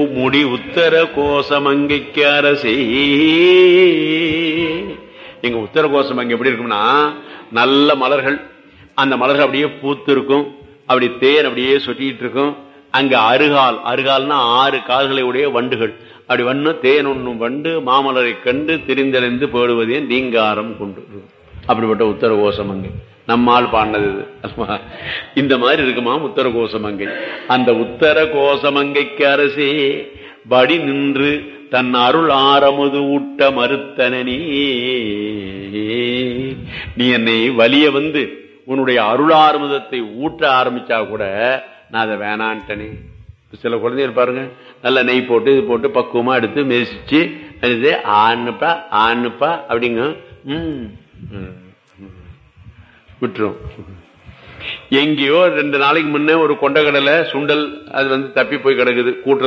முடி உத்தர கோசமங்கைக்கு அரசே எங்க உத்தர கோசமங்கை எப்படி இருக்கும்னா நல்ல மலர்கள் அந்த மலர்கள் அப்படியே பூத்து இருக்கும் அப்படி தேன் அப்படியே சொட்டிட்டு இருக்கும் அங்க அருகால் அருகால்னா ஆறு கால்களை உடைய வண்டுகள் அப்படி வண்ணு தேன் உண்ணும் வண்டு மாமலரை கண்டு திரிந்தடைந்து போடுவதே நீங்காரம் கொண்டு அப்படிப்பட்ட உத்தர கோசமங்கை நம்மால் பாடினது இது. அல்லவா? இந்த மாதிரி இருக்குமா உத்தர கோசமங்கை அந்த உத்தர கோசமங்கைக்கு அரசே படி நின்று தன் அருள் ஆரமுது ஊட்ட மறுத்தனனே நீ என்னை வலிய வந்து உன்னுடைய அருள் ஆரமுதத்தை ஊட்ட ஆரம்பிச்சா கூட நான் அதை வேணான்ட்டனே சில குழந்தைகள் பாருங்க நல்ல நெய் போட்டு இது போட்டு பக்குவமா எடுத்து மெதிச்சு இது ஆண்ணுப்பா ஆண்ணுப்பா அப்படிங்க ம் ம், ம். விட்டுரும் எங்கேயோ ரெண்டு நாளைக்கு முன்னே ஒரு கொண்டக்கடலை சுண்டல் அது வந்து தப்பி போய் கிடக்குது கூட்டுற